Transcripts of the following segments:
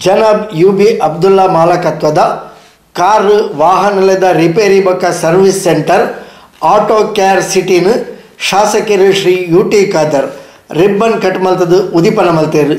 ಜನಾಬ್ U B Abdulla ಮಾಲಕತ್ವದ car ವಾಹನದ ರಿಪೇರಿ ಬೊಕ್ಕ ಸರ್ವಿಸ್ ಸೆಂಟರ್ ಆಟೋ ಕೇರ್ ಸಿಟಿನ ಶಾಸಕರು Shri U T Khader ribbon cut ಮಲ್ತದು ಉದಿಪನ ಮಲ್ತೇರು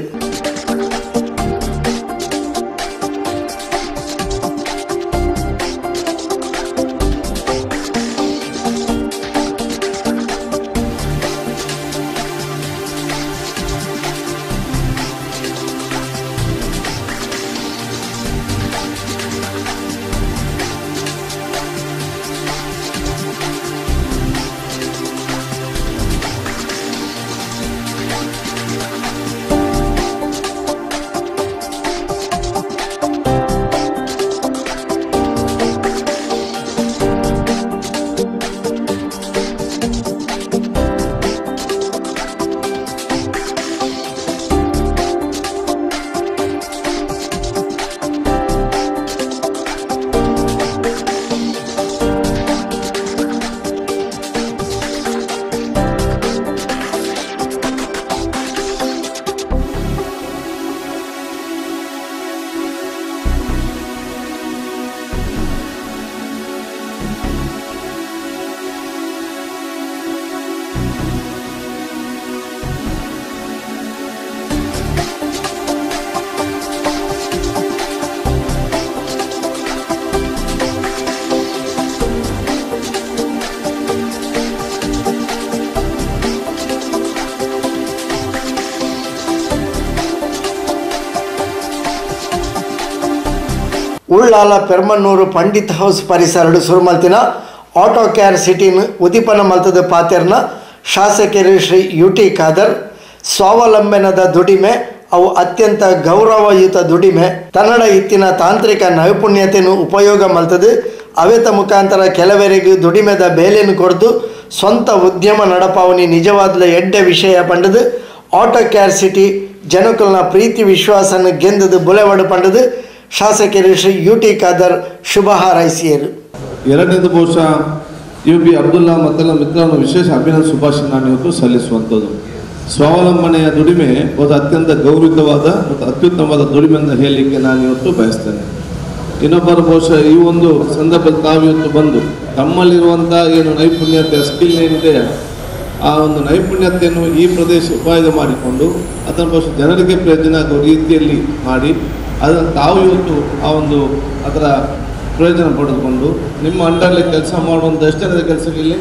ಉಳ್ಳಾಲ ಪೆರ್ಮನ್ನೂರು ಪಂಡಿತ್ ಹೌಸ್ ಪರಿಸರಡು ಸುರುಮಲ್ತಿನ ಆಟೋ ಕೇರ್ ಸಿಟಿನ ಉದಿಪನ ಮಲ್ತದ ಪಾತೆರ್ನ ಶಾಸಕರು ಶ್ರೀ ಯು ಟಿ ಖಾದರ್ ಸ್ವಾವಲಂಬನದ ದುಡಿಮೆ ಅವು ಅತ್ಯಂತ ಗೌರವಯುತ ದುಡಿಮೆ ಕನ್ನಡ ಇತ್ತಿನ ತಾಂತ್ರಿಕ ನೈಪುಣ್ಯತೆಯನ್ನು ಉಪಯೋಗ ಮಲ್ತದು ಅವೆತ ಮುಖಾಂತರ ಕೆಲವರಿಗೆ ದುಡಿಮೆದ ಬೇಲೆಯನ್ನು ಕೊಡ್ದು ಸ್ವಂತ ಉದ್ಯಮ ನಡಪಾವನಿ ನಿಜವಾದ ಎಡ್ಡೆ ವಿಷಯ ಪಂಡದು ಆಟೋ ಕೇರ್ ಸಿಟಿ ಜನಕುಲ್ನ ಪ್ರೀತಿ ವಿಶ್ವಾಸನ ಗೆಂದದು ಬುಲೆವಡು ಪಂಡದು ಶಾಸಕರು ಶ್ರೀ ಯು ಟಿ ಖಾದರ್ ಶುಭ ಹಾರೈಸಿಯರು ಎರಡನೇದು ಬಹುಶಃ ಯು ಬಿ ಅಬ್ದುಲ್ಲಾ ಮತ್ತೆಲ್ಲ ಮಿತ್ರರನ್ನು ವಿಶೇಷ ಅಭಿನಂದನೆ ಶುಭಾಶಯ ನಾನು ಇವತ್ತು ಸಲ್ಲಿಸುವಂಥದ್ದು ಸ್ವಾವಲಂಬನೆಯ ದುಡಿಮೆ ಒಂದು ಅತ್ಯಂತ ಗೌರವಿತವಾದ ಮತ್ತು ಅತ್ಯುತ್ತಮವಾದ ದುಡಿಮೆ ಅಂತ ಹೇಳಲಿಕ್ಕೆ ನಾನು ಇವತ್ತು ಬಯಸ್ತೇನೆ ಇನ್ನೊಬ್ಬರು ಬಹುಶಃ ಈ ಒಂದು ಸಂದರ್ಭದಲ್ಲಿ ತಾವಿವತ್ತು ಬಂದು ತಮ್ಮಲ್ಲಿರುವಂಥ ಏನು ನೈಪುಣ್ಯತೆ ಸ್ಕಿಲ್ ಏನಿದೆ ಆ ಒಂದು ನೈಪುಣ್ಯತೆಯನ್ನು ಈ ಪ್ರದೇಶ ಉಪಯೋಗ ಮಾಡಿಕೊಂಡು ಅದನ್ನು ಬಹುಶಃ ಜನರಿಗೆ ಪ್ರಯೋಜನ ಆಗುವ ರೀತಿಯಲ್ಲಿ ಮಾಡಿ ಅದನ್ನು ತಾವು ಇವತ್ತು ಆ ಒಂದು ಅದರ ಪ್ರಯೋಜನ ಪಡೆದುಕೊಂಡು ನಿಮ್ಮ ಅಂಡರ್ಲಿ ಕೆಲಸ ಮಾಡುವಂಥ ಎಷ್ಟು ಜನದ ಕೆಲಸಕ್ಕೆ ಇಲ್ಲಿ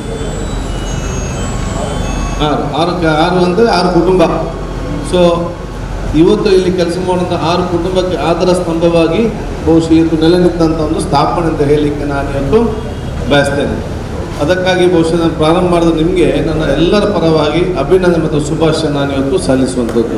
ಆರು ಆರು ಕ- ಆರು ಅಂದರೆ ಆರು ಕುಟುಂಬ ಸೊ ಇವತ್ತು ಇಲ್ಲಿ ಕೆಲಸ ಮಾಡುವಂಥ ಆರು ಕುಟುಂಬಕ್ಕೆ ಆಧಾರ ಸ್ತಂಭವಾಗಿ ಬಹುಶಃ ಇವತ್ತು ನೆಲೆ ನಿಂತಂಥ ಒಂದು ಸ್ಥಾಪನೆ ಅಂತ ಹೇಳಲಿಕ್ಕೆ ನಾನು ಇವತ್ತು ಬಯಸ್ತೇನೆ ಅದಕ್ಕಾಗಿ ಬಹುಶಃ ನಾನು ಪ್ರಾರಂಭ ಮಾಡಿದ ನಿಮಗೆ ನನ್ನ ಎಲ್ಲರ ಪರವಾಗಿ ಅಭಿನಂದನೆ ಮತ್ತು ಶುಭಾಶಯ ನಾನು ಇವತ್ತು ಸಲ್ಲಿಸುವಂಥದ್ದು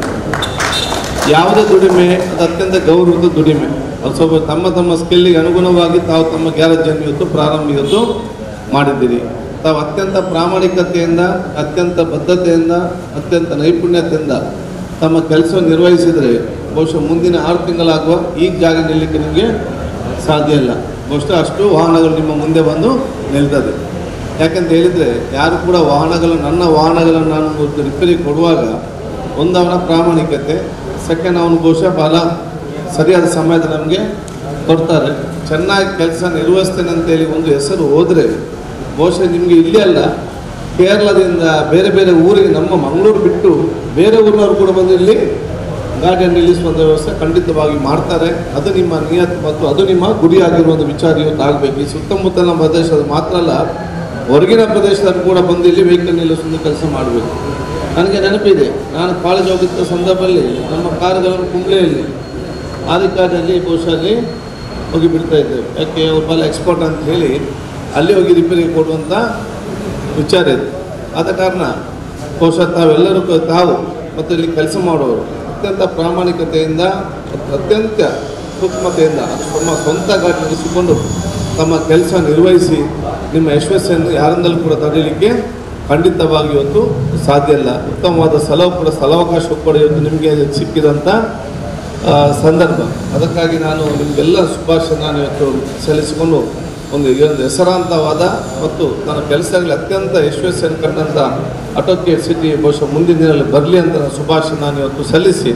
ಯಾವುದೇ ದುಡಿಮೆ ಅದು ಅತ್ಯಂತ ಗೌರವದ ದುಡಿಮೆ ಅದು ಸ್ವಲ್ಪ ತಮ್ಮ ತಮ್ಮ ಸ್ಕಿಲ್ಲಿಗೆ ಅನುಗುಣವಾಗಿ ತಾವು ತಮ್ಮ ಗ್ಯಾರೇಜನ್ನು ಇವತ್ತು ಪ್ರಾರಂಭ ಇವತ್ತು ಮಾಡಿದ್ದೀರಿ ತಾವು ಅತ್ಯಂತ ಪ್ರಾಮಾಣಿಕತೆಯಿಂದ ಅತ್ಯಂತ ಬದ್ಧತೆಯಿಂದ ಅತ್ಯಂತ ನೈಪುಣ್ಯತೆಯಿಂದ ತಮ್ಮ ಕೆಲಸವನ್ನು ನಿರ್ವಹಿಸಿದರೆ ಬಹುಶಃ ಮುಂದಿನ ಆರು ತಿಂಗಳಾಗುವ ಈ ಜಾಗ ನಿಲ್ಲಕ್ಕೆ ನಿಮಗೆ ಸಾಧ್ಯ ಇಲ್ಲ ಬಹುಶಃ ಅಷ್ಟು ವಾಹನಗಳು ನಿಮ್ಮ ಮುಂದೆ ಬಂದು ನಿಲ್ತದೆ ಯಾಕಂತ ಹೇಳಿದರೆ ಯಾರು ಕೂಡ ವಾಹನಗಳು ನನ್ನ ವಾಹನಗಳನ್ನು ನಾನು ಒಂದು ರಿಪೇರಿ ಕೊಡುವಾಗ ಒಂದು ಅವನ ಪ್ರಾಮಾಣಿಕತೆ ಸೆಕೆಂಡ್ ಅವನು ಬಹುಶಃ ಬಹಳ ಸರಿಯಾದ ಸಮಯದ ನಮಗೆ ಕೊಡ್ತಾರೆ ಚೆನ್ನಾಗಿ ಕೆಲಸ ನಿರ್ವಹಿಸ್ತೇನೆ ಅಂತೇಳಿ ಒಂದು ಹೆಸರು ಹೋದರೆ ಬಹುಶಃ ನಿಮಗೆ ಇಲ್ಲಿ ಅಲ್ಲ ಕೇರಳದಿಂದ ಬೇರೆ ಬೇರೆ ಊರಿಗೆ ನಮ್ಮ ಮಂಗಳೂರು ಬಿಟ್ಟು ಬೇರೆ ಊರಿನವರು ಕೂಡ ಬಂದು ಇಲ್ಲಿ ಗಾಡಿಯನ್ನು ನಿಲ್ಲಿಸುವಂಥ ವ್ಯವಸ್ಥೆ ಖಂಡಿತವಾಗಿ ಮಾಡ್ತಾರೆ ಅದು ನಿಮ್ಮ ನಿಯತ್ ಮತ್ತು ಅದು ನಿಮ್ಮ ಗುರಿಯಾಗಿರುವಂಥ ವಿಚಾರ ಇವತ್ತು ಆಗಬೇಕು ಈ ಸುತ್ತಮುತ್ತಲಿನ ಪ್ರದೇಶದ ಮಾತ್ರ ಅಲ್ಲ ಹೊರಗಿನ ಪ್ರದೇಶದಲ್ಲಿ ಕೂಡ ಬಂದು ಇಲ್ಲಿ ವೆಹಿಕಲ್ ನಿಲ್ಲಿಸುವಂಥ ಕೆಲಸ ಮಾಡಬೇಕು ನನಗೆ ನೆನಪಿದೆ ನಾನು ಕಾಲೇಜ್ ಹೋಗಿದ್ದ ಸಂದರ್ಭದಲ್ಲಿ ನಮ್ಮ ಕಾರುಗಳನ್ನು ಕುಂಬ್ಳೆಯಲ್ಲಿ ಆದಿಕಾರಿಯಲ್ಲಿ ಬಹುಶಃ ಅಲ್ಲಿ ಹೋಗಿ ಬಿಡ್ತಾ ಇದ್ದೇವೆ ಯಾಕೆ ಅವ್ರು ಭಾಳ ಎಕ್ಸ್ಪರ್ಟ್ ಅಂತ ಹೇಳಿ ಅಲ್ಲಿ ಹೋಗಿ ರಿಪೇರಿ ಕೊಡುವಂಥ ವಿಚಾರ ಇದೆ ಆದ ಕಾರಣ ಬಹುಶಃ ತಾವೆಲ್ಲರೂ ಕ- ತಾವು ಮತ್ತು ಇಲ್ಲಿ ಕೆಲಸ ಮಾಡೋರು ಅತ್ಯಂತ ಪ್ರಾಮಾಣಿಕತೆಯಿಂದ ಮತ್ತು ಅತ್ಯಂತ ಸೂಕ್ಷ್ಮತೆಯಿಂದ ತಮ್ಮ ಸ್ವಂತ ಗಾಡಿ ನಡೆಸಿಕೊಂಡು ತಮ್ಮ ಕೆಲಸ ನಿರ್ವಹಿಸಿ ನಿಮ್ಮ ಯಶಸ್ಸನ್ನು ಯಾರಿಂದಲೂ ಕೂಡ ತಡೆಯಲಿಕ್ಕೆ ಖಂಡಿತವಾಗಿ ಇವತ್ತು ಸಾಧ್ಯ ಇಲ್ಲ ಉತ್ತಮವಾದ ಸ್ಥಳವು ಕೂಡ ಸ್ಥಳಾವಕಾಶ ಕೂಡ ಇವತ್ತು ನಿಮಗೆ ಸಿಕ್ಕಿದಂಥ ಆ, ಸಂದರ್ಭ ಅದಕ್ಕಾಗಿ ನಾನು ನಿಮಗೆಲ್ಲ ಶುಭಾಶಯ ನಾನು ಇವತ್ತು ಸಲ್ಲಿಸಿಕೊಂಡು ಒಂದು ಈ ಒಂದು ಹೆಸರಾಂತವಾದ ಮತ್ತು ನನ್ನ ಕೆಲಸಗಳಲ್ಲಿ ಅತ್ಯಂತ ಯಶಸ್ವಿಯನ್ನು ಕಂಡಂಥ ಆಟೋ ಕೇರ್ ಸಿಟಿ ಬಹುಶಃ ಮುಂದಿನ ದಿನದಲ್ಲಿ ಬರಲಿ ಅಂತ ನಾನು ಶುಭಾಶಯ ನಾನು ಇವತ್ತು ಸಲ್ಲಿಸಿ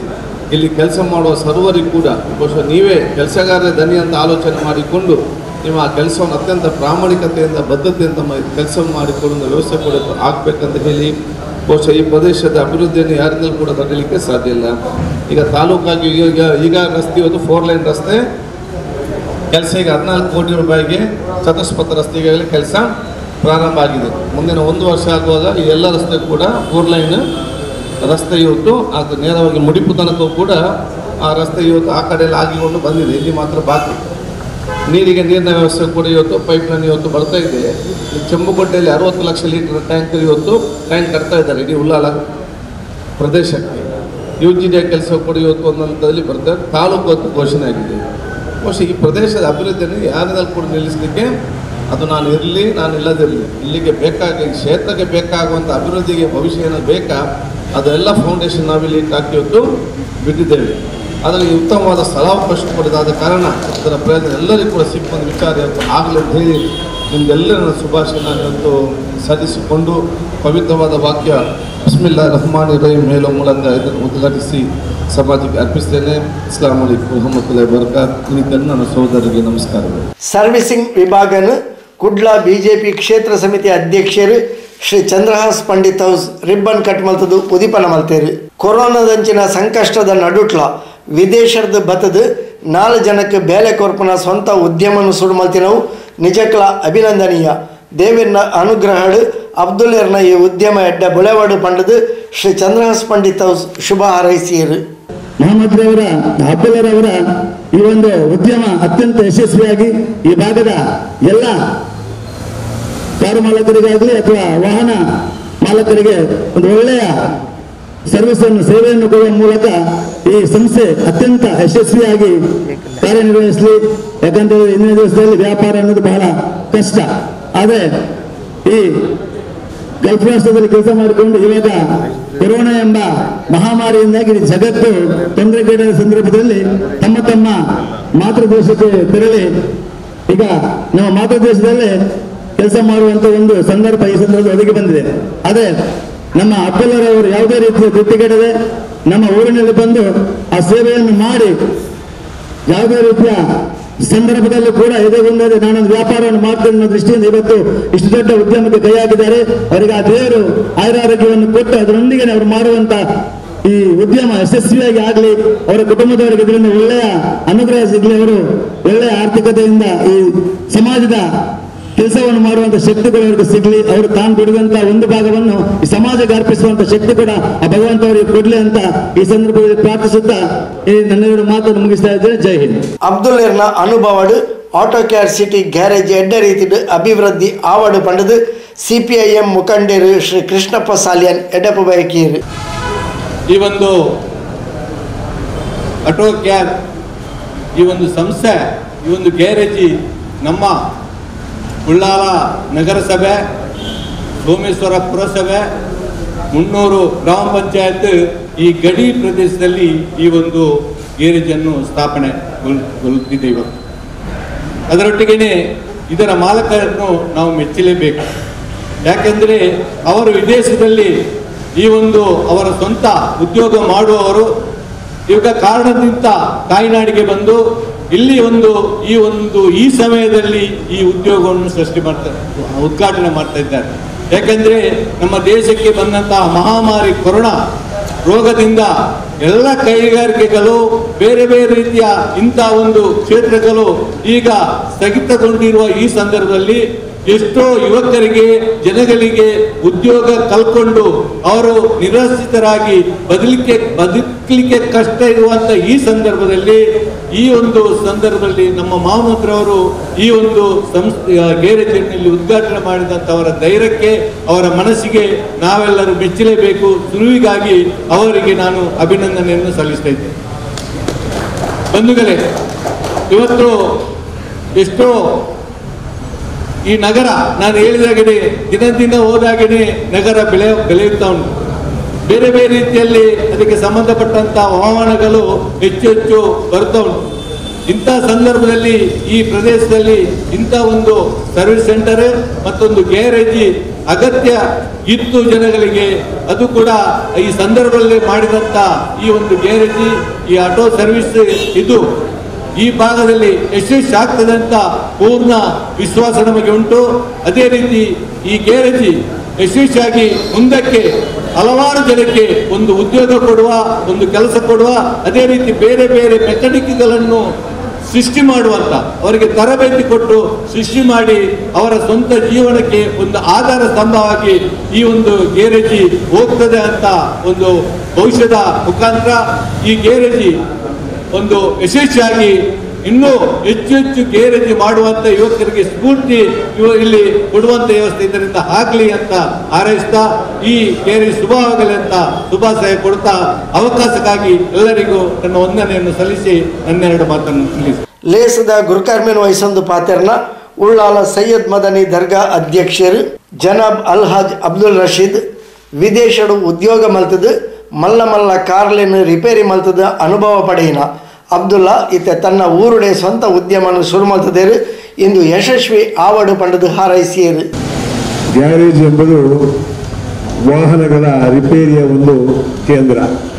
ಇಲ್ಲಿ ಕೆಲಸ ಮಾಡುವ ಸರ್ವರಿಗೂ ಕೂಡ ಬಹುಶಃ ನೀವೇ ಕೆಲಸಗಾರರ ದನಿ ಅಂತ ಆಲೋಚನೆ ಮಾಡಿಕೊಂಡು ನೀವು ಆ ಕೆಲಸವನ್ನು ಅತ್ಯಂತ ಪ್ರಾಮಾಣಿಕತೆಯಿಂದ ಬದ್ಧತೆಯಿಂದ ಕೆಲಸ ಮಾಡಿಕೊಂಡು ಒಂದು ವ್ಯವಸ್ಥೆ ಕೂಡ ಆಗಬೇಕಂತ ಹೇಳಿ ಬಹುಶಃ ಈ ಪ್ರದೇಶದ ಅಭಿವೃದ್ಧಿಯನ್ನು ಯಾರಿಂದಲೂ ಕೂಡ ತರಲಿಕ್ಕೆ ಸಾಧ್ಯ ಇಲ್ಲ ಈಗ ತಾಲೂಕಾಗಿ ಈಗ ಈಗ ರಸ್ತೆ ಇವತ್ತು ಫೋರ್ ಲೈನ್ ರಸ್ತೆ ಕೆಲಸ ಈಗ ಹದಿನಾಲ್ಕು ಕೋಟಿ ರೂಪಾಯಿಗೆ ಚತುಷ್ಪಥ ರಸ್ತೆಗಳಲ್ಲಿ ಕೆಲಸ ಪ್ರಾರಂಭ ಆಗಿದೆ ಮುಂದಿನ ಒಂದು ವರ್ಷ ಆಗುವಾಗ ಈ ಎಲ್ಲ ರಸ್ತೆ ಕೂಡ ಫೋರ್ ಲೈನ್ ರಸ್ತೆ ಇವತ್ತು ಅದು ನೇರವಾಗಿ ಮುಡಿಪು ತನಕ ಕೂಡ ಆ ರಸ್ತೆ ಇವತ್ತು ಆ ಕಡೆಯಲ್ಲಿ ಆಗಿಕೊಂಡು ಬಂದಿದೆ ಇಲ್ಲಿ ಮಾತ್ರ ಬಾಕಿ ನೀರಿಗೆ ನೀರಿನ ವ್ಯವಸ್ಥೆ ಕೂಡ ಇವತ್ತು ಪೈಪ್ ಲೈನ್ ಇವತ್ತು ಬರ್ತಾ ಇದೆ ಈ ಚೆಂಬುಕೋಟೆಯಲ್ಲಿ ಅರವತ್ತು ಲಕ್ಷ ಲೀಟರ್ ಟ್ಯಾಂಕ್ ಇವತ್ತು ಟ್ಯಾಂಕ್ ಕಟ್ತಾ ಇದ್ದಾರೆ ಇಡೀ ಉಳ್ಳಾಲ ಪ್ರದೇಶಕ್ಕೆ ಯು ಜಿ ಡಿ ಕೆಲಸ ಕೂಡ ಇವತ್ತು ಒಂದೊಂದಲ್ಲಿ ಬರ್ತಾರೆ ತಾಲೂಕು ಅಂತ ಘೋಷಣೆ ಆಗಿದೆ ಬಹುಶಃ ಈ ಪ್ರದೇಶದ ಅಭಿವೃದ್ಧಿಯನ್ನು ಯಾರಿನಲ್ಲಿ ಕೂಡ ನಿಲ್ಲಿಸಲಿಕ್ಕೆ ಅದು ನಾನು ಇರಲಿ ನಾನು ಇಲ್ಲದಿರಲಿ ಇಲ್ಲಿಗೆ ಬೇಕಾಗ ಈ ಕ್ಷೇತ್ರಕ್ಕೆ ಬೇಕಾಗುವಂಥ ಅಭಿವೃದ್ಧಿಗೆ ಭವಿಷ್ಯ ಏನೋ ಬೇಕಾ ಅದೆಲ್ಲ ಫೌಂಡೇಶನ್ ನಾವಿಲ್ಲಿ ಹಾಕಿ ಇವತ್ತು ಬಿಟ್ಟಿದ್ದೇವೆ ಅದರಲ್ಲಿ ಉತ್ತಮವಾದ ಸ್ಥಳಾವಕಾಶ ಕೊಡದಾದ ಕಾರಣ ಅದರ ಪ್ರಯತ್ನ ಎಲ್ಲರಿಗೂ ಕೂಡ ಸಿಕ್ಕುವಂಥ ವಿಚಾರ ಇವತ್ತು ಆಗಲಿ ಅಂತ ಹೇಳಿ ನಿಮ್ಗೆಲ್ಲರ ಶುಭಾಶಯ ನಾನು ಇವತ್ತು ಸಾಧಿಸಿಕೊಂಡು ಪವಿತ್ರವಾದ ವಾಕ್ಯ ಬಿಸ್ಮಿಲ್ಲಾ ರಹಮಾನ್ ರಹೀಂ ಹೇಳೋ ಮೂಲಕ ಇದನ್ನು ಉದ್ಘಾಟಿಸಿ ಸಮಾಜಕ್ಕೆ ಅರ್ಪಿಸ್ತೇನೆ ಇಸ್ಲಾಂ ಅಲೈಕು ರಹಮತುಲ್ಲಾಹಿ ಬರ್ಕಾತ್ ಇನ್ನಿತರ ನನ್ನ ಸಹೋದರರಿಗೆ ನಮಸ್ಕಾರಗಳು ಸರ್ವಿಸಿಂಗ್ ವಿಭಾಗನ ಕುಡ್ಲ ಬಿಜೆಪಿ ಕ್ಷೇತ್ರ ಸಮಿತಿ ಅಧ್ಯಕ್ಷರು Shri Chandrahas Pandit house ribbon cut ಮಲ್ತದು ಉದಿಪನ ಮಲ್ತೇರು ಕೊರೋನಾದಂಚಿನ ಸಂಕಷ್ಟದ ನಡುಟ್ಲ ವಿದೇಶದ ಬತದ ನಾಲ್ಕು ಜನಕ್ಕೆ ಬೇಲೆ ಕೊರ್ಪನ ಸ್ವಂತ ಉದ್ಯಮನ ಸುಡು ಮಲ್ತಿನವು ನಿಜಕ್ಲ ಅಭಿನಂದನೀಯ ದೇವಿನ ಅನುಗ್ರಹಡು ಅಬ್ದುಲ್ಯರ್ನ ಈ ಉದ್ಯಮ ಎಡ್ಡ ಬುಳೆವಾಡು ಪಂಡದು ಶ್ರೀ ಚಂದ್ರಹಾಸ್ ಪಂಡಿತ್ ಹೌಸ್ ಶುಭ ಹಾರೈಸಿಯರು ಮೊಹಮ್ಮದ್ ರವರ ಅಬ್ದುಲ್ಲರವರ ಈ ಒಂದು ಉದ್ಯಮ ಅತ್ಯಂತ ಯಶಸ್ವಿಯಾಗಿ ಈ ಭಾಗದ ಎಲ್ಲ ಕಾರು ಮಾಲಕರಿಗಾಗಲಿ ಅಥವಾ ವಾಹನ ಮಾಲಕರಿಗೆ ಒಂದು ಒಳ್ಳೆಯ ಸರ್ವಿಸ್ ಅನ್ನು ಸೇವೆಯನ್ನು ಕೊಡುವ ಮೂಲಕ ಈ ಸಂಸ್ಥೆ ಅತ್ಯಂತ ಯಶಸ್ವಿಯಾಗಿ ಕಾರ್ಯನಿರ್ವಹಿಸಲಿ ಯಾಕಂತೇಳಿದ್ರೆ ಇಂದಿನ ದಿವಸದಲ್ಲಿ ವ್ಯಾಪಾರ ಅನ್ನೋದು ಬಹಳ ಕಷ್ಟ ಆದರೆ ಈ ಗಲ್ಫ್ ರಾಷ್ಟ್ರದಲ್ಲಿ ಕೆಲಸ ಮಾಡಿಕೊಂಡು ಇವಾಗ ಕೊರೋನಾ ಎಂಬ ಮಹಾಮಾರಿಯಿಂದಾಗಿ ಇಡೀ ಜಗತ್ತು ತೊಂದರೆಗೀಡಾದ ಸಂದರ್ಭದಲ್ಲಿ ತಮ್ಮ ತಮ್ಮ ಮಾತೃದೇಶಕ್ಕೆ ತೆರಳಿ ಈಗ ನಮ್ಮ ಮಾತೃದೇಶದಲ್ಲೇ ಕೆಲಸ ಮಾಡುವಂತ ಒಂದು ಸಂದರ್ಭ ಈ ಸಂದರ್ಭದಲ್ಲಿ ಒದಗಿ ಬಂದಿದೆ ಅದೇ ನಮ್ಮ ಅಬ್ದುಲ್ಲರವರು ಯಾವುದೇ ರೀತಿಯ ದುಡ್ಡಿಗೆಡದೆ ನಮ್ಮ ಊರಿನಲ್ಲಿ ಬಂದು ಆ ಸೇವೆಯನ್ನು ಮಾಡಿ ಯಾವುದೇ ರೀತಿಯ ಸಂದರ್ಭದಲ್ಲೂ ಕೂಡ ಎದೆಗೊಂಡದೆ ನಾನೊಂದು ವ್ಯಾಪಾರವನ್ನು ಮಾಡ್ತೇನೆ ಅನ್ನೋ ದೃಷ್ಟಿಯಿಂದ ಇವತ್ತು ಇಷ್ಟು ದೊಡ್ಡ ಉದ್ಯಮಕ್ಕೆ ಕೈ ಹಾಕಿದ್ದಾರೆ ಅವರಿಗೆ ಆ ದೇವರು ಆಯುರಾರೋಗ್ಯವನ್ನು ಕೊಟ್ಟು ಅದರೊಂದಿಗೆ ಅವರು ಮಾಡುವಂತ ಈ ಉದ್ಯಮ ಯಶಸ್ವಿಯಾಗಿ ಆಗಲಿ ಅವರ ಕುಟುಂಬದವರಿಗೆ ಇದರಿಂದ ಒಳ್ಳೆಯ ಅನುಗ್ರಹ ಸಿಗಲಿ ಅವರು ಒಳ್ಳೆಯ ಆರ್ಥಿಕತೆಯಿಂದ ಈ ಸಮಾಜದ ಕೆಲಸವನ್ನು ಮಾಡುವಂತ ಶಕ್ತಿಗಳು ಅವರಿಗೆ ಸಿಗ್ಲಿ ಅವರು ತಾನು ದುಡಿದಂತ ಒಂದು ಭಾಗವನ್ನು ಈ ಸಮಾಜಕ್ಕೆ ಅರ್ಪಿಸುವಂತ ಶಕ್ತಿ ಕೂಡ ಆ ಭಗವಂತ ಅವರಿಗೆ ಕೊಡ್ಲಿ ಅಂತ ಈ ಸಂದರ್ಭದಲ್ಲಿ ಪ್ರಾರ್ಥಿಸುತ್ತಾ ಈ ನನ್ನೆರಡು ಮಾತನ್ನು ಮುಗಿಸ್ತಾ ಇದ್ದೇನೆ ಜೈ ಹಿಂದ್ ಅಬ್ದುಲ್ಯರ್ನ ಅನುಭವಡು ಆಟೋ ಕೇರ್ ಸಿಟಿ ಗ್ಯಾರೇಜ್ ಎಡ್ಡ ರೀತಿಡು ಅಭಿವೃದ್ಧಿ ಆವಡು ಪಂಡದು ಸಿ ಪಿ ಐ ಎಂ ಮುಖಂಡರು ಶ್ರೀ ಕೃಷ್ಣಪ್ಪ ಸಾಲಿಯನ್ ಎಡಪ ಬಯಕೀರು ಈ ಒಂದು ಆಟೋ ಕ್ಯಾಬ್ ಈ ಒಂದು ಸಂಸ್ಥೆ ಈ ಒಂದು ಗ್ಯಾರೇಜಿ ನಮ್ಮ ಉಳ್ಳಾಲ ನಗರಸಭೆ ಸೋಮೇಶ್ವರ ಪುರಸಭೆ ಮುನ್ನೂರು ಗ್ರಾಮ ಪಂಚಾಯತ್ ಈ ಗಡಿ ಪ್ರದೇಶದಲ್ಲಿ ಈ ಒಂದು ಗ್ಯಾರೇಜನ್ನು ಸ್ಥಾಪನೆ ಗೊಳ್ತಿದೆ ಇವತ್ತು ಅದರೊಟ್ಟಿಗೆ ಇದರ ಮಾಲಕರನ್ನು ನಾವು ಮೆಚ್ಚಲೇಬೇಕು ಯಾಕೆಂದರೆ ಅವರು ವಿದೇಶದಲ್ಲಿ ಈ ಒಂದು ಅವರ ಸ್ವಂತ ಉದ್ಯೋಗ ಮಾಡುವವರು ಇವಾಗ ಕಾರಣದಿಂದ ತಾಯ್ನಾಡಿಗೆ ಬಂದು ಇಲ್ಲಿ ಒಂದು ಈ ಒಂದು ಈ ಸಮಯದಲ್ಲಿ ಈ ಉದ್ಯೋಗವನ್ನು ಸೃಷ್ಟಿ ಮಾಡ್ತಾರೆ ಉದ್ಘಾಟನೆ ಮಾಡ್ತಾ ಇದ್ದಾರೆ ಯಾಕೆಂದ್ರೆ ನಮ್ಮ ದೇಶಕ್ಕೆ ಬಂದಂತಹ ಮಹಾಮಾರಿ ಕೊರೋನಾ ರೋಗದಿಂದ ಎಲ್ಲ ಕೈಗಾರಿಕೆಗಳು ಬೇರೆ ಬೇರೆ ರೀತಿಯ ಇಂಥ ಒಂದು ಕ್ಷೇತ್ರಗಳು ಈಗ ಸ್ಥಗಿತಗೊಂಡಿರುವ ಈ ಸಂದರ್ಭದಲ್ಲಿ ಎಷ್ಟೋ ಯುವಕರಿಗೆ ಜನಗಳಿಗೆ ಉದ್ಯೋಗ ಕಲ್ಕೊಂಡು ಅವರು ನಿರಾಶ್ರಿತರಾಗಿ ಬದಲಿಕೆ ಬದುಕಲಿಕ್ಕೆ ಕಷ್ಟ ಇರುವಂತ ಈ ಸಂದರ್ಭದಲ್ಲಿ ಈ ಒಂದು ಸಂದರ್ಭದಲ್ಲಿ ನಮ್ಮ ಮಹಮ್ಮದ್ರವರು ಈ ಒಂದು ಸಂಸ್ಥೆ ಗ್ಯಾರೇಜಲ್ಲಿ ಉದ್ಘಾಟನೆ ಮಾಡಿದಂಥ ಅವರ ಧೈರ್ಯಕ್ಕೆ ಅವರ ಮನಸ್ಸಿಗೆ ನಾವೆಲ್ಲರೂ ಮೆಚ್ಚಲೇಬೇಕು ಸುರುವಿಗಾಗಿ ಅವರಿಗೆ ನಾನು ಅಭಿನಂದನೆಯನ್ನು ಸಲ್ಲಿಸ್ತಾ ಇದ್ದೇನೆ ಬಂಧುಗಳೇ ಇವತ್ತು ಎಷ್ಟೋ ಈ ನಗರ ನಾನು ಹೇಳಿದಾಗಡೆ ದಿನ ದಿನ ಹೋದಾಗಡೆ ನಗರ ಬೆಳೆ ಬೆಳೆಯುತ್ತಾ ಉಂಟು ಬೇರೆ ಬೇರೆ ರೀತಿಯಲ್ಲಿ ಅದಕ್ಕೆ ಸಂಬಂಧಪಟ್ಟಂತ ಹವಾಮಾನಗಳು ಹೆಚ್ಚು ಹೆಚ್ಚು ಬರ್ತಾ ಉಂಟು ಇಂಥ ಸಂದರ್ಭದಲ್ಲಿ ಈ ಪ್ರದೇಶದಲ್ಲಿ ಇಂಥ ಒಂದು ಸರ್ವಿಸ್ ಸೆಂಟರ್ ಮತ್ತೊಂದು ಗ್ಯಾರೇಜಿ ಅಗತ್ಯ ಇತ್ತು ಜನಗಳಿಗೆ ಅದು ಕೂಡ ಈ ಸಂದರ್ಭದಲ್ಲಿ ಮಾಡಿದಂಥ ಈ ಒಂದು ಗ್ಯಾರೇಜಿ ಈ ಆಟೋ ಸರ್ವಿಸ್ ಇದು ಈ ಭಾಗದಲ್ಲಿ ಯಶಸ್ವಿ ಆಗ್ತದೆ ಅಂತ ಪೂರ್ಣ ವಿಶ್ವಾಸ ನಮಗೆ ಉಂಟು ಅದೇ ರೀತಿ ಈ ಗ್ಯಾರೇಜಿ ಯಶಸ್ವಿಯಾಗಿ ಮುಂದಕ್ಕೆ ಹಲವಾರು ಜನಕ್ಕೆ ಒಂದು ಉದ್ಯೋಗ ಕೊಡುವ ಒಂದು ಕೆಲಸ ಕೊಡುವ ಅದೇ ರೀತಿ ಬೇರೆ ಬೇರೆ ಮೆಕ್ಯಾನಿಕ್ಗಳನ್ನು ಸೃಷ್ಟಿ ಮಾಡುವಂತ ಅವರಿಗೆ ತರಬೇತಿ ಕೊಟ್ಟು ಸೃಷ್ಟಿ ಮಾಡಿ ಅವರ ಸ್ವಂತ ಜೀವನಕ್ಕೆ ಒಂದು ಆಧಾರ ಸ್ತಂಭವಾಗಿ ಈ ಒಂದು ಗ್ಯಾರೇಜಿ ಹೋಗ್ತದೆ ಅಂತ ಒಂದು ಭವಿಷ್ಯದ ಮುಖಾಂತರ ಈ ಗ್ಯಾರೇಜಿ ಒಂದು ಯಶಸ್ವಿಯಾಗಿ ಇನ್ನೂ ಹೆಚ್ಚು ಹೆಚ್ಚು ಗ್ಯಾರೇಜಿ ಮಾಡುವಂತ ಯುವಕರಿಗೆ ಸ್ಫೂರ್ತಿ ಇವ- ಇಲ್ಲಿ ಕೊಡುವಂತ ವ್ಯವಸ್ಥೆ ಇದರಿಂದ ಆಗಲಿ ಅಂತ ಹಾರೈಸ್ತಾ ಈ ಗ್ಯಾರೇಜ್ ಶುಭವಾಗಲಿ ಅಂತ ಶುಭಾಶಯ ಕೊಡ್ತಾ ಅವಕಾಶಕ್ಕಾಗಿ ಎಲ್ಲರಿಗೂ ನನ್ನ ವಂದನೆಯನ್ನು ಸಲ್ಲಿಸಿ ನನ್ನೆರಡು ಮಾತನ್ನು ತಿಳಿಸಿ ಲೇಸದ ಗುರುಕರ್ಮಿನ ವಹಿಸೊಂದು ಪಾತೆರ್ನ ಉಳ್ಳಾಲ ಸೈಯದ್ ಮದನಿ ದರ್ಗಾ ಅಧ್ಯಕ್ಷರು ಜನಾಬ್ ಅಲ್ಹಾಜ್ ಅಬ್ದುಲ್ ರಶೀದ್ ವಿದೇಶಡು ಉದ್ಯೋಗ ಮಲ್ತದು ಮಲ್ಲ ಮಲ್ಲ ಕಾರ್ಲೆನ್ ರಿಪೇರಿ ಮಲ್ತದ ಅನುಭವ ಪಡೆಯಿನ ಅಬ್ದುಲ್ಲಾ ಈತ ತನ್ನ ಊರುಡೆ ಸ್ವಂತ ಉದ್ಯಮವನ್ನು ಶುರು ಮಲ್ತದೇರು ಇಂದು ಯಶಸ್ವಿ ಆವಡು ಪಂಡದು ಹಾರೈಸಿಯರು ಗ್ಯಾರೇಜ್ ಎಂಬುದು ವಾಹನಗಳ ರಿಪೇರಿಯ ಒಂದು ಕೇಂದ್ರ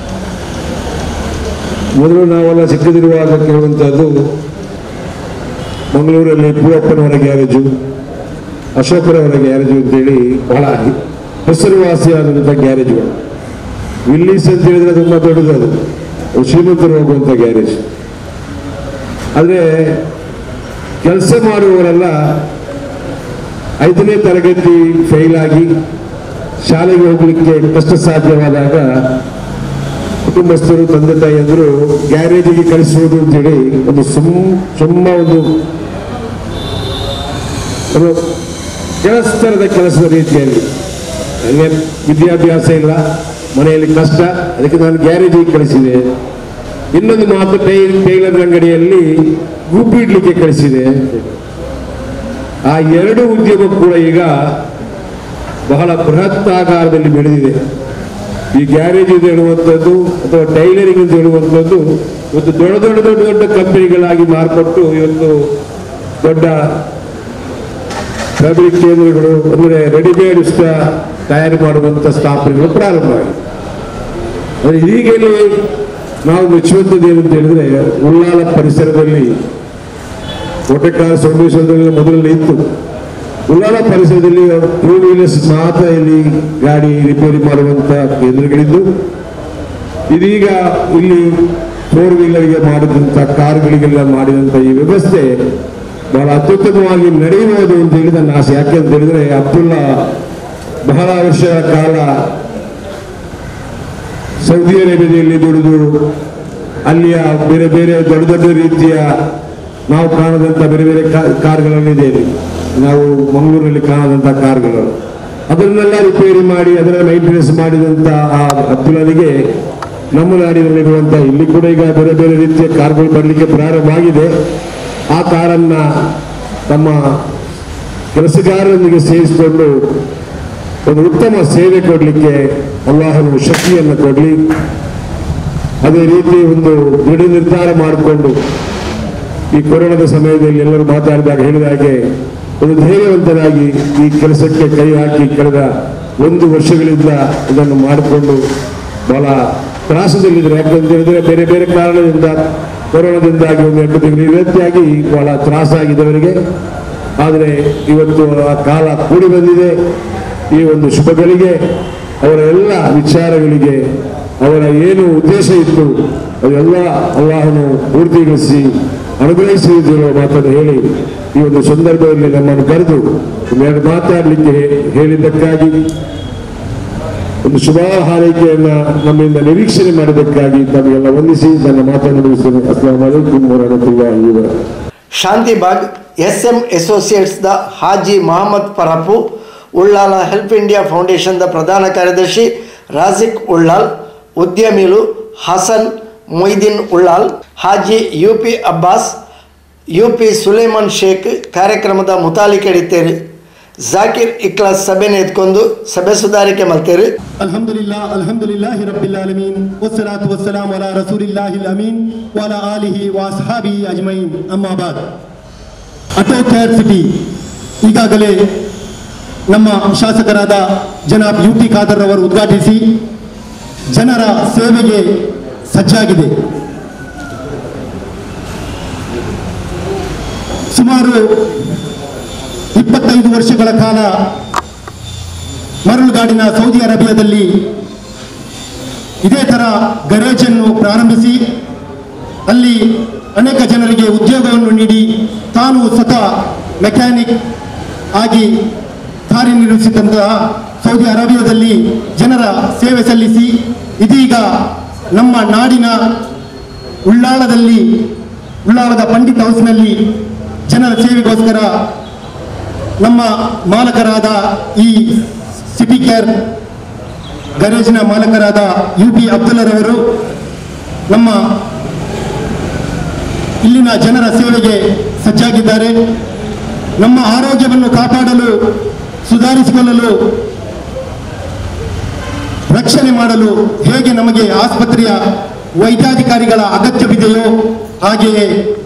ಮೊದಲು ನಾವೆಲ್ಲ ಚಿಕ್ಕದಿರುವಾಗ ಕೇಳುವಂಥದ್ದು ಮಂಗಳೂರಲ್ಲಿ ಪೂವಪ್ಪನವರ ಗ್ಯಾರೇಜು ಅಶೋಕರವರ ಗ್ಯಾರೇಜು ಅಂತೇಳಿ ಬಹಳ ಹೆಸರುವಾಸಿಯಾದಂಥ ಗ್ಯಾರೇಜುಗಳು ವಿಲ್ಲೀಸ್ ಅಂತ ಹೇಳಿದ್ರೆ ತುಂಬ ದೊಡ್ಡದು ಅದು ಅದು ಶ್ರೀಮಂತರು ಹೋಗುವಂಥ ಗ್ಯಾರೇಜ್ ಆದರೆ ಕೆಲಸ ಮಾಡುವವರೆಲ್ಲ ಐದನೇ ತರಗತಿ ಫೇಲ್ ಆಗಿ ಶಾಲೆಗೆ ಹೋಗಲಿಕ್ಕೆ ಕಷ್ಟ ಸಾಧ್ಯವಾದಾಗ ಕುಟುಂಬಸ್ಥರು ತಂದೆ ತಾಯಿಯಂದರು ಗ್ಯಾರೇಜಿಗೆ ಕಳಿಸುವುದು ಅಂತೇಳಿ ಒಂದು ಸುಮ್ ಸುಮ್ಮ ಒಂದು ಒಂದು ಕೆಲಸದ ಕೆಲಸದ ರೀತಿಯಲ್ಲಿ ನನಗೆ ವಿದ್ಯಾಭ್ಯಾಸ ಇಲ್ಲ ಮನೆಯಲ್ಲಿ ಕಷ್ಟ ಅದಕ್ಕೆ ನಾನು ಗ್ಯಾರೇಜಿಗೆ ಕಳಿಸಿದೆ ಇನ್ನೊಂದು ಮಾತು ಟೈ ಟೈಲರ್ ಅಂಗಡಿಯಲ್ಲಿ ಗುಬ್ಬಿ ಇಡ್ಲಿಕ್ಕೆ ಕಳಿಸಿದೆ ಆ ಎರಡು ಉದ್ಯಮ ಕೂಡ ಈಗ ಬಹಳ ಬೃಹತ್ ಆಕಾರದಲ್ಲಿ ಬೆಳೆದಿದೆ ಈ ಗ್ಯಾರೇಜ್ ಇದು ಹೇಳುವಂಥದ್ದು ಅಥವಾ ಟೈಲರಿಂಗ್ ಅಂತ ಹೇಳುವಂಥದ್ದು ಇವತ್ತು ದೊಡ್ಡ ದೊಡ್ಡ ದೊಡ್ಡ ದೊಡ್ಡ ಕಂಪನಿಗಳಾಗಿ ಮಾರ್ಪಟ್ಟು ಇವತ್ತು ದೊಡ್ಡ ಫ್ಯಾಬ್ರಿಕ್ ಕೇಂದ್ರಗಳು ಅಂದರೆ ರೆಡಿಮೇಡ್ ಇಷ್ಟ ತಯಾರು ಮಾಡುವಂಥ ಸ್ಥಾಪನೆಗಳು ಪ್ರಾರಂಭವಾಗಿದೆ ಆದರೆ ಈಗಲೇ ನಾವು ಮೆಚ್ಚುವಂಥದ್ದು ಏನು ಅಂತ ಹೇಳಿದ್ರೆ ಉಳ್ಳಾಲ ಪರಿಸರದಲ್ಲಿ ಕೋಟೆಕಾರ ಸೋಮೇಶ್ವರದಲ್ಲಿ ಮೊದಲಲ್ಲಿ ಇತ್ತು ಉಳ್ಳಾಲ ಪರಿಸರದಲ್ಲಿ ಟೂ ವೀಲರ್ಸ್ ಮಾತ್ರ ಇಲ್ಲಿ ಗಾಡಿ ರಿಪೇರಿ ಮಾಡುವಂತ ಕೇಂದ್ರಗಳಿದ್ದು ಇದೀಗ ಇಲ್ಲಿ ಫೋರ್ ವೀಲರ್ಗೆ ಮಾಡಿದಂಥ ಕಾರ್ಗಳಿಗೆಲ್ಲ ಮಾಡಿದಂಥ ಈ ವ್ಯವಸ್ಥೆ ಬಹಳ ಅತ್ಯುತ್ತಮವಾಗಿ ನಡೆಯುವುದು ಅಂತ ಹೇಳಿ ನನ್ನ ಆಸೆ ಯಾಕೆ ಅಂತ ಹೇಳಿದ್ರೆ ಅಬ್ದುಲ್ಲಾ ಬಹಳ ವರ್ಷಗಳ ಕಾಲ ಸೌದಿ ಅರೇಬಿಯಾದಲ್ಲಿ ದುಡಿದು ಅಲ್ಲಿಯ ಬೇರೆ ಬೇರೆ ದೊಡ್ಡ ದೊಡ್ಡ ರೀತಿಯ ನಾವು ಕಾಣದಂತ ಬೇರೆ ಬೇರೆ ಕಾ- ಕಾರ್ಗಳಲ್ಲಿದೆ ಇಲ್ಲಿ. ನಾವು ಮಂಗಳೂರಿನಲ್ಲಿ ಕಾಣದಂತ ಕಾರ್ಗಳು ಅದನ್ನೆಲ್ಲ ರಿಪೇರಿ ಮಾಡಿ ಅದರ ಮೈಂಟೆನೆನ್ಸ್ ಮಾಡಿದಂತ ಆ ಅಬ್ದುಲ್ಲನಿಗೆ ನಮ್ಮ ನಾಡಿನಲ್ಲಿರುವಂತ ಇಲ್ಲಿ ಕೂಡ ಈಗ ಬೇರೆ ಬೇರೆ ರೀತಿಯ ಕಾರ್ಗಳು ಬರಲಿಕ್ಕೆ ಪ್ರಾರಂಭವಾಗಿದೆ ಆ ಕಾರನ್ನ ತಮ್ಮ ಕೆಲಸಗಾರರೊಂದಿಗೆ ಸೇರಿಸಿಕೊಂಡು ಒಂದು ಉತ್ತಮ ಸೇವೆ ಕೊಡಲಿಕ್ಕೆ ಅಲ್ಲಾಹನು ಶಕ್ತಿಯನ್ನು ಕೊಡಲಿ ಅದೇ ರೀತಿ ಒಂದು ದೃಢ ನಿರ್ಧಾರ ಮಾಡಿಕೊಂಡು ಈ ಕೊರೋನಾದ ಸಮಯದಲ್ಲಿ ಎಲ್ಲರೂ ಮಾತಾಡಿದಾಗ ಹೇಳಿದ ಹಾಗೆ ಒಂದು ಧೈರ್ಯವಂತನಾಗಿ ಈ ಕೆಲಸಕ್ಕೆ ಕೈ ಹಾಕಿ ಕಳೆದ ಒಂದು ವರ್ಷಗಳಿಂದ ಇದನ್ನು ಮಾಡಿಕೊಂಡು ಬಹಳ ತ್ರಾಸದಲ್ಲಿದ್ದಾರೆ ಯಾಕಂತ ಹೇಳಿದ್ರೆ ಬೇರೆ ಬೇರೆ ಕಾರಣದಿಂದ ಕೊರೋನಾದಿಂದಾಗಿ ಒಂದು ಎರಡು ತಿಂಗಳು ಈ ರೀತಿಯಾಗಿ ಬಹಳ ತ್ರಾಸಾಗಿದ್ದವರಿಗೆ ಆದರೆ ಇವತ್ತು ಆ ಕಾಲ ಕೂಡಿ ಬಂದಿದೆ ಈ ಒಂದು ಶುಭಗಳಿಗೆ ಅವರ ಎಲ್ಲ ವಿಚಾರಗಳಿಗೆ ಅವರ ಏನು ಉದ್ದೇಶ ಇತ್ತು ಅದೆಲ್ಲ ಅಲ್ಲಾಹನು ಪೂರ್ತಿಗೊಳಿಸಿ ಅನುಗ್ರಹಿಸಿರುವ ಮಾತನ್ನು ಹೇಳಿ ಈ ಒಂದು ಸಂದರ್ಭದಲ್ಲಿ ನಮ್ಮನ್ನು ಕರೆದು ಒಂದೆರಡು ಮಾತಾಡಲಿಕ್ಕೆ ಹೇಳಿದ್ದಕ್ಕಾಗಿ ಒಂದು ಶುಭ ಹಾರೈಕೆಯನ್ನ ನಮ್ಮಿಂದ ನಿರೀಕ್ಷಣೆ ಮಾಡಿದ್ದಕ್ಕಾಗಿ ತಮಗೆಲ್ಲ ವಂದಿಸಿ ನನ್ನ ಮಾತನ್ನು ಮುಗಿಸ್ತೇನೆ ಅಸ್ಲಾಂ ವಲೈಕುಂ ವರಹಮತುಲ್ಲಾಹಿ ವಬರಕಾತುಹು. ಶಾಂತಿಬಾಗ್ ಎಸ್ ಎಂ ಅಸೋಸಿಯೇಟ್ಸ್ದ ಹಾಜಿ ಮಹಮ್ಮದ್ ಫರಪು ಉಳ್ಳಾಲ ಹೆಲ್ಪ್ ಇಂಡಿಯಾ ಫೌಂಡೇಶನ್ದ ಪ್ರಧಾನ ಕಾರ್ಯದರ್ಶಿ ರಾಜಿಕ್ ಉಳ್ಳಾಲ್ ಉದ್ಯಮಿಗಳು Hasan Moideen Ullal Haji U P Abbas U P Suleman Sheikh ಕಾರ್ಯಕ್ರಮದ ಮುತಾಲಿಕೆ ಹಿಡಿತೇರು ಜಾಕಿರ್ ಇಕ್ಲಾಸ್ ಸಭೆನ ಎತ್ಕೊಂಡು ಸಭೆ ಸುಧಾರಿಕೆ ಮಲ್ತೇರಿ الحمد لله الحمد لله رب العالمين والصلاة والسلام على رسول الله الأمين وعلى آله وأصحابه أجمعين أما بعد ಅಟೋ ಕೇರ್ ಸಿಟಿ ಈಗಾಗಲೇ ನಮ್ಮ ಶಾಸಕರಾದ ಜನಾಬ್ ಯು ಟಿ ಖಾದರ್ ಅವರು ಉದ್ಘಾಟಿಸಿ ಜನರ ಸೇವೆಗೆ ಸಜ್ಜಾಗಿದೆ ಸುಮಾರು ಇಪ್ಪತ್ತೈದು ವರ್ಷಗಳ ಕಾಲ ಮರಳುಗಾಡಿನ ಸೌದಿ ಅರೇಬಿಯಾದಲ್ಲಿ ಇದೇ ಥರ ಗರೇಜನ್ನು ಪ್ರಾರಂಭಿಸಿ ಅಲ್ಲಿ ಅನೇಕ ಜನರಿಗೆ ಉದ್ಯೋಗವನ್ನು ನೀಡಿ ತಾನು ಸ್ವತಃ ಮೆಕ್ಯಾನಿಕ್ ಆಗಿ ಕಾರ್ಯನಿರ್ವಹಿಸಿದಂತಹ ಸೌದಿ ಅರೇಬಿಯಾದಲ್ಲಿ ಜನರ ಸೇವೆ ಸಲ್ಲಿಸಿ ಇದೀಗ ನಮ್ಮ ನಾಡಿನ ಉಳ್ಳಾಳದಲ್ಲಿ ಉಳ್ಳಾಳದ ಪಂಡಿತ್ ಹೌಸ್ನಲ್ಲಿ ಜನರ ಸೇವೆಗೋಸ್ಕರ ನಮ್ಮ ಮಾಲಕರಾದ ಈ ಸಿಟಿ ಕೇರ್ ಗರೇಜ್ನ ಮಾಲಕರಾದ ಯು ಪಿ ಅಬ್ದುಲ್ಲರವರು ನಮ್ಮ ಇಲ್ಲಿನ ಜನರ ಸೇವೆಗೆ ಸಜ್ಜಾಗಿದ್ದಾರೆ ನಮ್ಮ ಆರೋಗ್ಯವನ್ನು ಕಾಪಾಡಲು ಸುಧಾರಿಸಿಕೊಳ್ಳಲು ರಕ್ಷಣೆ ಮಾಡಲು ಹೇಗೆ ನಮಗೆ ಆಸ್ಪತ್ರೆಯ ವೈದ್ಯಾಧಿಕಾರಿಗಳ ಅಗತ್ಯವಿದೆಯೋ ಹಾಗೆಯೇ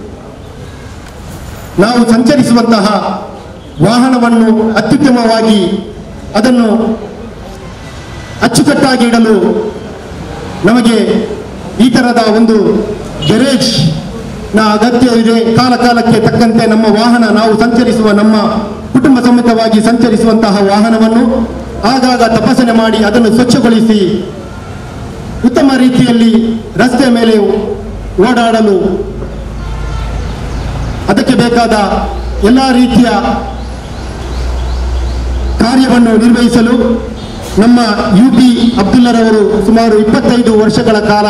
ನಾವು ಸಂಚರಿಸುವಂತಹ ವಾಹನವನ್ನು ಅತ್ಯುತ್ತಮವಾಗಿ ಅದನ್ನು ಅಚ್ಚುಕಟ್ಟಾಗಿ ಇಡಲು ನಮಗೆ ಈ ತರದ ಒಂದು ಗ್ಯಾರೇಜ್ ನ ಅಗತ್ಯವಿದೆ ಕಾಲ ಕಾಲಕ್ಕೆ ತಕ್ಕಂತೆ ನಮ್ಮ ವಾಹನ ನಾವು ಸಂಚರಿಸುವ ನಮ್ಮ ಕುಟುಂಬ ಸಮೇತವಾಗಿ ಸಂಚರಿಸುವಂತಹ ವಾಹನವನ್ನು ಆಗಾಗ ತಪಾಸಣೆ ಮಾಡಿ ಅದನ್ನು ಸ್ವಚ್ಛಗೊಳಿಸಿ ಉತ್ತಮ ರೀತಿಯಲ್ಲಿ ರಸ್ತೆ ಮೇಲೆ ಓಡಾಡಲು ಅದಕ್ಕೆ ಬೇಕಾದ ಎಲ್ಲ ರೀತಿಯ ಕಾರ್ಯವನ್ನು ನಿರ್ವಹಿಸಲು ನಮ್ಮ ಯು ಪಿ ಅಬ್ದುಲ್ಲರವರು ಸುಮಾರು ಇಪ್ಪತ್ತೈದು ವರ್ಷಗಳ ಕಾಲ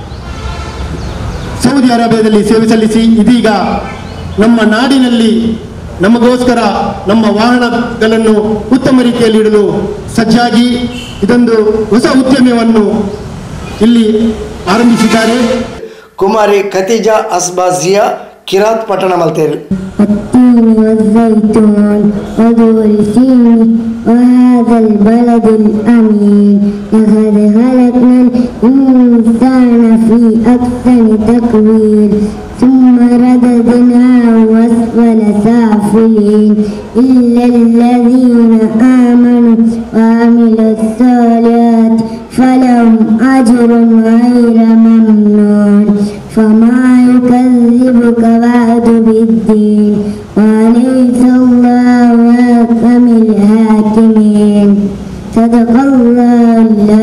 ಸೌದಿ ಅರೇಬಿಯಾದಲ್ಲಿ ಸೇವೆ ಸಲ್ಲಿಸಿ ಇದೀಗ ನಮ್ಮ ನಾಡಿನಲ್ಲಿ ನಮಗೋಸ್ಕರ ನಮ್ಮ ವಾಹನಗಳನ್ನು ಉತ್ತಮ ರೀತಿಯಲ್ಲಿ ಇಡಲು ಸಜ್ಜಾಗಿ ಇದೊಂದು ಹೊಸ ಉದ್ಯಮವನ್ನು ಇಲ್ಲಿ ಆರಂಭಿಸಿದ್ದಾರೆ ಕುಮಾರಿ ಖತೀಜಾ ಅಸ್ಬಾಜಿಯಾ ಕಿರಾತ್ ಪಟ್ಟಣ ಮಲ್ತೇರಿ والتين والزيتون وطور سين وهذا البلد الأمين لقد خلقنا الإنسان في أحسن تقويم ثم رددناه أسفل سافلين إلا الذين آمنوا وعملوا الصالحات فلهم أجر غير ممنون فما يكذبك بعد بالدين وليس الله أحكم الحاكمين صدق الله